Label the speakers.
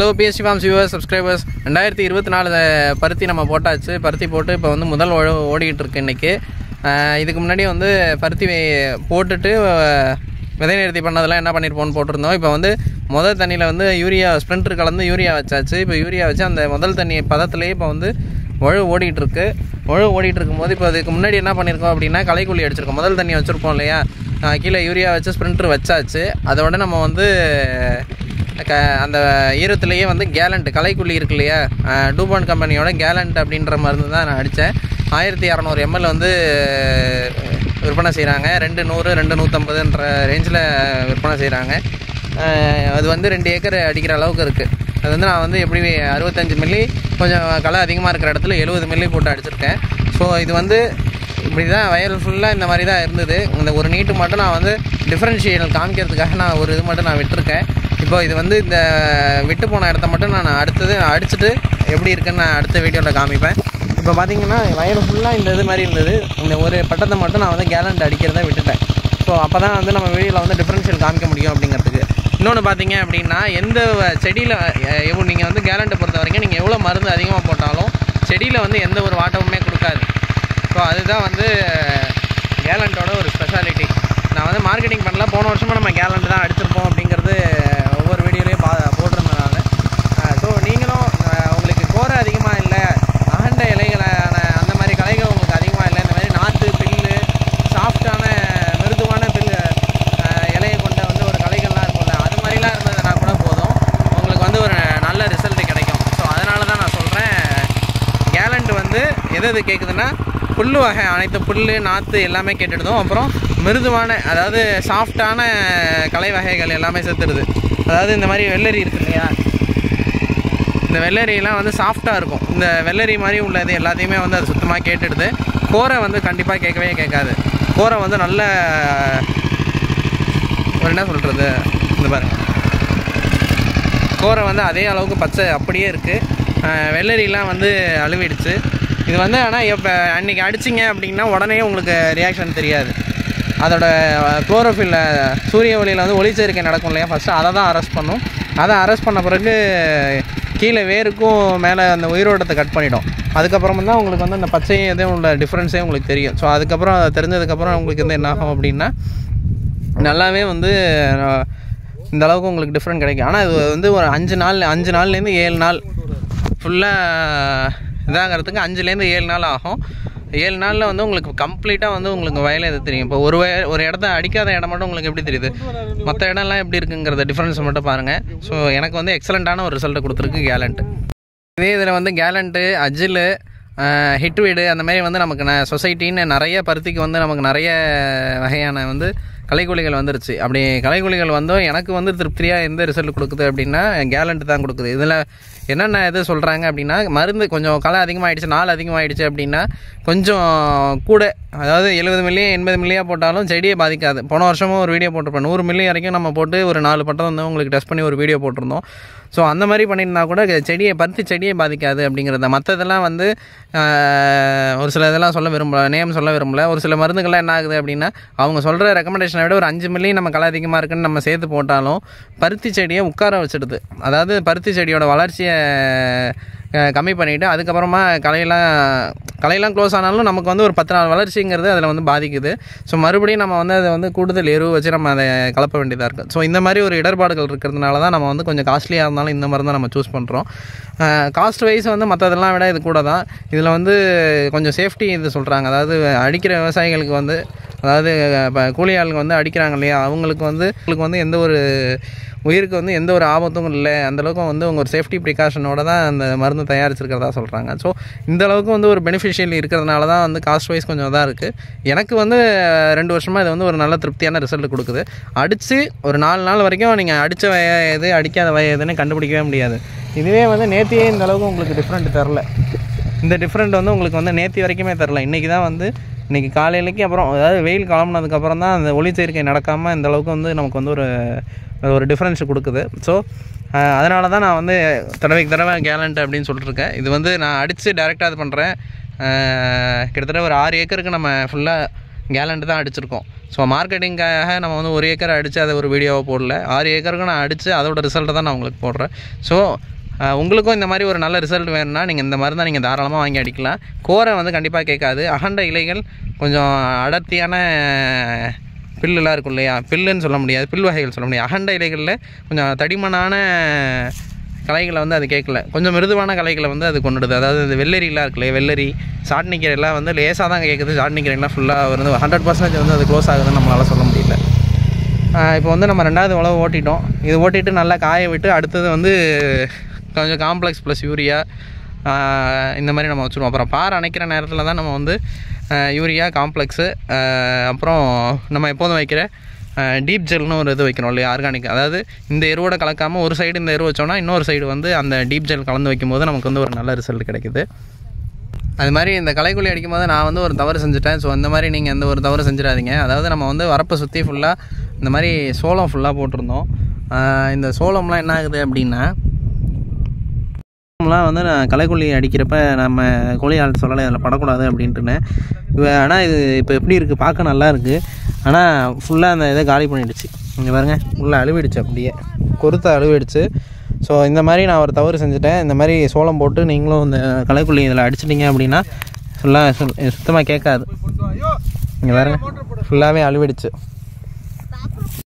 Speaker 1: hello BSc farms viewers subscribers ரெண்டாயிரத்தி இருபத்தி நாலு பருத்தி நம்ம போட்டாச்சு பருத்தி போட்டு இப்போ வந்து முதல் ஓ- ஓடிக்கிட்டு இருக்கு இன்றைக்கி இதுக்கு முன்னாடி வந்து பருத்தி வே- போட்டுட்டு அஹ், விதை நிறுத்தி பண்ணதெல்லாம் என்ன பண்ணியிருப்போம்னு போட்டிருந்தோம் இப்போ வந்து முதல் தண்ணியில் வந்து யூரியா ஸ்ப்ரிண்டர் கலந்து யூரியா வச்சாச்சு இப்போ யூரியா வச்சு அந்த முதல் தண்ணி பதத்துலேயே இப்போ வந்து உழவு ஓடிட்டு இருக்கு உழவு ஓடிட்டு இருக்கும்போது இப்போ அதுக்கு முன்னாடி என்ன பண்ணியிருக்கோம் அப்படின்னா களைக்குள்ளி அடிச்சிருக்கோம் முதல் தண்ணி வச்சுருப்போம் இல்லையா அஹ், கீழே யூரியா வச்சு ஸ்ப்ரிண்டர் வச்சாச்சு அதோட நம்ம வந்து க அந்த ஈரத்துலேயே வந்து கேலண்ட் கலைக்குள்ளி இருக்கு இல்லையா டூபான் கம்பெனியோட கேலண்ட் அப்படின்ற மருந்து தான் நான் அடித்தேன் ஆயிரத்தி இரநூறு எம்எல் வந்து விற்பனை செய்கிறாங்க ரெண்டு நூறு ரெண்டு நூற்றம்பதுன்ற ரேஞ்சில் விற்பனை செய்கிறாங்க அது வந்து ரெண்டு ஏக்கர் அடிக்கிற அளவுக்கு இருக்குது அது வந்து நான் வந்து எப்படி அறுபத்தஞ்சு மில்லி கொஞ்சம் களை அதிகமாக இருக்கிற இடத்துல எழுபது மில்லி போட்டு அடிச்சிருக்கேன் ஸோ இது வந்து இப்படி தான் வயல் ஃபுல்லாக இந்த மாதிரி தான் இருந்தது இந்த ஒரு நீட்டு மட்டும் நான் வந்து டிஃப்ரென்ஷியல் காமிக்கிறதுக்காக நான் ஒரு இது மட்டும் நான் விட்டுருக்கேன் இப்போ இது வந்து இந்த விட்டு போன இடத்த மட்டும் நான் அடுத்தது அடிச்சுட்டு எப்படி இருக்குன்னு நான் அடுத்த வீடியோவில் காமிப்பேன் இப்போ பார்த்தீங்கன்னா வயல் ஃபுல்லாக இந்த இது மாதிரி இருந்தது இந்த ஒரு பட்டத்தை மட்டும் நான் வந்து கேலண்ட் அடிக்கிறத விட்டுட்டேன் ஸோ அப்போ தான் வந்து நம்ம வீடியோவில் வந்து டிஃப்ரென்ஷியல் காமிக்க முடியும் அப்படிங்கிறதுக்கு இன்னொன்று பார்த்தீங்க அப்படின்னா எந்த செடியில் எவ்வளோ நீங்கள் வந்து கேலண்ட்டை பொறுத்த வரைக்கும் நீங்கள் எவ்வளோ மருந்து அதிகமாக போட்டாலும் செடியில் வந்து எந்த ஒரு வாட்டமுமே கொடுக்காது ஸோ அதுதான் வந்து கேலண்ட்டோட ஒரு ஸ்பெஷாலிட்டி நான் வந்து மார்க்கெட்டிங் பண்ணல போன வருஷமாக நம்ம கேலண்ட் தான் அடிச்சிருப்போம் அப்படிங்கிறது ஒவ்வொரு வீடியோலையும் பா போட்டிருந்தேன் நான் ஸோ நீங்களும் அஹ், உங்களுக்கு கோரை அதிகமாக இல்லை அகண்ட இலைகளான அந்த மாதிரி கலைகள் உங்களுக்கு அதிகமாக இல்லை இந்த மாதிரி நாற்று பில்லு சாஃப்டான மிருதுவான பில்லு அஹ், இலையை கொண்ட வந்து ஒரு கலைகள்லாம் இருக்கும்ல அது மாதிரிலாம் இருந்ததுன்னா கூட போதும் உங்களுக்கு வந்து ஒரு நல்ல ரிசல்ட் கிடைக்கும் ஸோ அதனால தான் நான் சொல்கிறேன் கேலண்ட் வந்து எது எது கேட்குதுன்னா புல் வகை அனைத்து புல் நாற்று எல்லாமே கேட்டுடுதும் அப்புறம் மிருதுவான அதாவது சாஃப்டான கலை வகைகள் எல்லாமே செத்துடுது அதாவது இந்த மாதிரி வெள்ளரி இருக்கு இல்லையா இந்த வெள்ளரிலாம் வந்து சாஃப்டாக இருக்கும் இந்த வெள்ளரி மாதிரி உள்ளது எல்லாத்தையுமே வந்து அது சுத்தமாக கேட்டுடுது கோரை வந்து கண்டிப்பாக கேட்கவே கேட்காது கோரை வந்து நல்ல ஒரு என்ன சொல்கிறது இந்த பாருங்க கோரை வந்து அதே அளவுக்கு பச்சை அப்படியே இருக்குது வெள்ளரிலாம் வந்து அழுவிடுச்சு இது வந்து ஆனால் இப்போ அன்றைக்கி அடிச்சிங்க அப்படின்னா உடனே உங்களுக்கு ரியாக்ஷன் தெரியாது அதோட குளோரோஃபில்ல சூரிய ஒளியில் வந்து ஒளிச்சேர்க்கை நடக்கும் இல்லையா ஃபஸ்ட்டு அதை தான் அரெஸ்ட் பண்ணும் அதை அரெஸ்ட் பண்ண பிறகு கீழே வேருக்கும் மேலே அந்த உயிரோட்டத்தை கட் பண்ணிடும் அதுக்கப்புறம் தான் உங்களுக்கு வந்து அந்த பச்சையும் எதுவும் உள்ள டிஃப்ரென்ஸே உங்களுக்கு தெரியும் ஸோ அதுக்கப்புறம் அது தெரிஞ்சதுக்கப்புறம் உங்களுக்கு வந்து என்ன ஆகும் அப்படின்னா நல்லாவே வந்து அஹ், இந்த அளவுக்கு உங்களுக்கு டிஃப்ரெண்ட் கிடைக்கும் ஆனால் இது வந்து ஒரு அஞ்சு நாள் அஞ்சு நாள்லேருந்து ஏழு நாள் ஃபுல்லாக இதாகிறதுக்கு அஞ்சுலேருந்து ஏழு நாள் ஆகும் ஏழு நாளில் வந்து உங்களுக்கு கம்ப்ளீட்டாக வந்து உங்களுக்கு வயலே இது தெரியும் இப்போ ஒரு வய ஒரு இடத்த அடிக்காத இடம் மட்டும் உங்களுக்கு எப்படி தெரியுது மற்ற இடம்லாம் எப்படி இருக்குங்கிறத டிஃப்ரென்ஸ் மட்டும் பாருங்கள் ஸோ எனக்கு வந்து எக்ஸலண்ட்டான ஒரு ரிசல்ட்டை கொடுத்துருக்கு கேலண்ட் இதே இதில் வந்து கேலண்ட்டு அஜில் ஹிட்வீடு அந்த மாதிரி வந்து நமக்கு ந சொசைட்டின்னு நிறைய பருத்திக்கு வந்து நமக்கு நிறைய வகையான வந்து கலைக்குழிகள் வந்துருச்சு அப்படி கலைக்குழிகள் வந்தோம் எனக்கு வந்து திருப்தியாக எந்த ரிசல்ட் கொடுக்குது அப்படின்னா கேலண்ட் தான் கொடுக்குது இதில் என்னென்ன இது சொல்கிறாங்க அப்படின்னா மருந்து கொஞ்சம் களை அதிகமாகிடுச்சு நாள் அதிகமாகிடுச்சு அப்படின்னா கொஞ்சம் கூட அதாவது எழுபது மில்லியன் எண்பது மில்லியாக போட்டாலும் செடியை பாதிக்காது போன வருஷமும் ஒரு வீடியோ போட்டிருப்பேன் நூறு மில்லி வரைக்கும் நம்ம போட்டு ஒரு நாலு பட்டம் வந்து உங்களுக்கு டெஸ்ட் பண்ணி ஒரு வீடியோ போட்டிருந்தோம் ஸோ அந்த மாதிரி பண்ணியிருந்தா கூட செடியை பருத்தி செடியை பாதிக்காது அப்படிங்கிறத மற்றதெல்லாம் வந்து ஆஹ், ஒரு சில இதெல்லாம் சொல்ல விரும்பல நேம் சொல்ல விரும்பல ஒரு சில மருந்துகள்லாம் என்ன ஆகுது அப்படின்னா அவங்க சொல்கிற ரெக்கமெண்டேஷனை விட ஒரு அஞ்சு மில்லி நம்ம களை அதிகமாக இருக்குன்னு நம்ம சேர்த்து போட்டாலும் பருத்தி செடியை உட்கார வச்சிடுது அதாவது பருத்தி செடியோட வளர்ச்சியை அஹ், கம்மி பண்ணிவிட்டு அதுக்கப்புறமா களையெல்லாம் களையெல்லாம் க்ளோஸ் ஆனாலும் நமக்கு வந்து ஒரு பத்து நாள் வளர்ச்சிங்கிறது அதில் வந்து பாதிக்குது ஸோ மறுபடியும் நம்ம வந்து அதை வந்து கூடுதல் எருவு வச்சு நம்ம அதை கலப்ப வேண்டியதாக இருக்குது ஸோ இந்த மாதிரி ஒரு இடர்பாடுகள் இருக்கிறதுனால தான் நம்ம வந்து கொஞ்சம் காஸ்ட்லியாக இருந்தாலும் இந்த மாதிரி தான் நம்ம சூஸ் பண்ணுறோம் காஸ்ட் வைஸ் வந்து மற்றதெல்லாம் விட இது கூட தான் இதில் வந்து கொஞ்சம் சேஃப்டி இது சொல்கிறாங்க அதாவது அடிக்கிற விவசாயிகளுக்கு வந்து அதாவது இப்போ கூலி ஆளுங்க வந்து அடிக்கிறாங்க இல்லையா அவங்களுக்கு வந்து அவங்களுக்கு வந்து எந்த ஒரு உயிருக்கு வந்து எந்த ஒரு ஆபத்தும் இல்லை அந்தளவுக்கு வந்து அவங்க ஒரு சேஃப்டி ப்ரிகாஷனோட தான் அந்த மருந்து தயாரிச்சிருக்கிறதா சொல்கிறாங்க ஸோ இந்த அளவுக்கு வந்து ஒரு பெனிஃபிஷியல் இருக்கிறதுனால தான் வந்து காஸ்ட் வைஸ் கொஞ்சம் இதாக இருக்குது எனக்கு வந்து ரெண்டு வருஷமாக இது வந்து ஒரு நல்ல திருப்தியான ரிசல்ட் கொடுக்குது அடித்து ஒரு நாலு நாள் வரைக்கும் நீங்கள் அடித்த வய எது அடிக்காத வய எதுன்னு கண்டுபிடிக்கவே முடியாது இதுவே வந்து நேத்தியே இந்த அளவுக்கு உங்களுக்கு டிஃப்ரெண்ட் தெரில இந்த டிஃப்ரெண்ட் வந்து உங்களுக்கு வந்து நேத்தி வரைக்குமே தெரில இன்றைக்கி தான் வந்து இன்றைக்கி காலையிலக்கு அப்புறம் அதாவது வெயில் கிளம்புனதுக்கப்புறம் தான் அந்த ஒளிச்சேர்க்கை நடக்காமல் இந்த அளவுக்கு வந்து நமக்கு வந்து ஒரு ஒரு டிஃப்ரென்ஸ் கொடுக்குது ஸோ அதனால தான் நான் வந்து தடவைக்கு தடவை கேலண்ட் அப்படின்னு சொல்லிட்டுருக்கேன் இது வந்து நான் அடித்து டேரெக்டாக இது பண்ணுறேன் கிட்டத்தட்ட ஒரு ஆறு ஏக்கருக்கு நம்ம ஃபுல்லாக கேலண்ட் தான் அடிச்சிருக்கோம் ஸோ மார்க்கெட்டிங்காக நம்ம வந்து ஒரு ஏக்கர் அடித்து அதை ஒரு வீடியோவை போடல ஆறு ஏக்கருக்கு நான் அடித்து அதோட ரிசல்ட்டை தான் நான் உங்களுக்கு போடுறேன் ஸோ உங்களுக்கும் இந்த மாதிரி ஒரு நல்ல ரிசல்ட் வேணும்னா நீங்கள் இந்த மாதிரி தான் நீங்கள் தாராளமாக வாங்கி அடிக்கலாம் கோரை வந்து கண்டிப்பாக கேட்காது அகண்ட இலைகள் கொஞ்சம் அடர்த்தியான பில்லுலாம் இருக்கும் இல்லையா பில்லுன்னு சொல்ல முடியாது பில் வகைகள் சொல்ல முடியாது அகண்ட இலைகளில் கொஞ்சம் தடிமனான கலைகளை வந்து அது கேட்கல கொஞ்சம் மிருதுவான கலைகளை வந்து அது கொண்டுடுது அதாவது இந்த வெள்ளரிலாம் இருக்குல்ல வெள்ளரி சாட்னிக்கீரைலாம் வந்து லேசாக தான் கேட்குது சாட்னிக்கீரைலாம் ஃபுல்லாக வந்து ஹண்ட்ரட் பர்சன்டேஜ் வந்து அது க்ளோஸ் ஆகுதுன்னு நம்மளால் சொல்ல முடியல இப்போ வந்து நம்ம ரெண்டாவது உழவு ஓட்டிட்டோம் இது ஓட்டிட்டு நல்லா காய விட்டு அடுத்தது வந்து கொஞ்சம் காம்ப்ளெக்ஸ் ப்ளஸ் யூரியா இந்த மாதிரி நம்ம வச்சுருவோம் அப்புறம் பார் அணைக்கிற நேரத்தில் தான் நம்ம வந்து யூரியா காம்ப்ளெக்ஸு அப்புறம் நம்ம எப்போதும் வைக்கிற டீப் ஜெல்னு ஒரு இது வைக்கணும் இல்லையா ஆர்கானிக் அதாவது இந்த எருவோட கலக்காமல் ஒரு சைடு இந்த எரு வச்சோம்னா இன்னொரு சைடு வந்து அந்த டீப் ஜெல் கலந்து வைக்கும்போது நமக்கு வந்து ஒரு நல்ல ரிசல்ட் கிடைக்குது அது மாதிரி இந்த களைக்குழி அடிக்கும்போது நான் வந்து ஒரு தவறு செஞ்சுட்டேன் ஸோ அந்த மாதிரி நீங்கள் எந்த ஒரு தவறு செஞ்சிடாதீங்க அதாவது நம்ம வந்து வரப்பை சுற்றி ஃபுல்லாக இந்த மாதிரி சோளம் ஃபுல்லாக போட்டிருந்தோம் ஆஹ் இந்த சோளம்லாம் என்ன ஆகுது அப்படின்னா சோளம்லாம் வந்து நான் களைக்கொல்லி அடிக்கிறப்ப நம்ம கோழி ஆள் சொல்லலை அதில் படக்கூடாது அப்படின்ட்டுன்னு இப்போ ஆனால் இது இப்போ எப்படி இருக்குது பார்க்க நல்லா இருக்குது ஆனால் ஃபுல்லாக அந்த இதை காலி பண்ணிடுச்சு இங்கே பாருங்க ஃபுல்லாக அழுவிடுச்சு அப்படியே கொருத்த அழுவிடுச்சு ஸோ இந்த மாதிரி நான் ஒரு தவறு செஞ்சுட்டேன் இந்த மாதிரி சோளம் போட்டு நீங்களும் இந்த களைக்கொல்லி இதில் அடிச்சிட்டிங்க அப்படின்னா ஃபுல்லாக சுத்தமாக கேட்காது இங்கே பாருங்க ஃபுல்லாகவே அழுவிடுச்சு